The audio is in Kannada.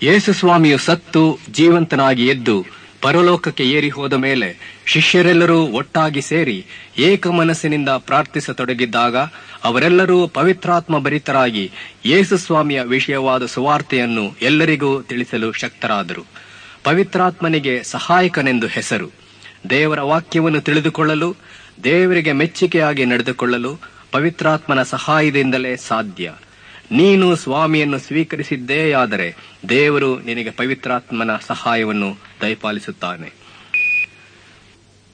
ಯೇಸು ಸ್ವಾಮಿಯು ಸತ್ತು ಜೀವಂತನಾಗಿ ಎದ್ದು ಪರಲೋಕಕ್ಕೆ ಏರಿ ಹೋದ ಮೇಲೆ ಶಿಷ್ಯರೆಲ್ಲರೂ ಒಟ್ಟಾಗಿ ಸೇರಿ ಏಕ ಮನಸ್ಸಿನಿಂದ ಪ್ರಾರ್ಥಿಸತೊಡಗಿದ್ದಾಗ ಅವರೆಲ್ಲರೂ ಪವಿತ್ರಾತ್ಮ ಭರಿತರಾಗಿ ಯೇಸು ಸ್ವಾಮಿಯ ವಿಷಯವಾದ ಸುವಾರ್ತೆಯನ್ನು ಎಲ್ಲರಿಗೂ ತಿಳಿಸಲು ಶಕ್ತರಾದರು ಪವಿತ್ರಾತ್ಮನಿಗೆ ಸಹಾಯಕನೆಂದು ಹೆಸರು ದೇವರ ವಾಕ್ಯವನ್ನು ತಿಳಿದುಕೊಳ್ಳಲು ದೇವರಿಗೆ ಮೆಚ್ಚುಗೆಯಾಗಿ ನಡೆದುಕೊಳ್ಳಲು ಪವಿತ್ರಾತ್ಮನ ಸಹಾಯದಿಂದಲೇ ಸಾಧ್ಯ ನೀನು ಸ್ವಾಮಿಯನ್ನು ಸ್ವೀಕರಿಸಿದ್ದೇಯಾದರೆ ದೇವರು ನಿನಗೆ ಪವಿತ್ರಾತ್ಮನ ಸಹಾಯವನ್ನು ದಯಪಾಲಿಸುತ್ತಾನೆ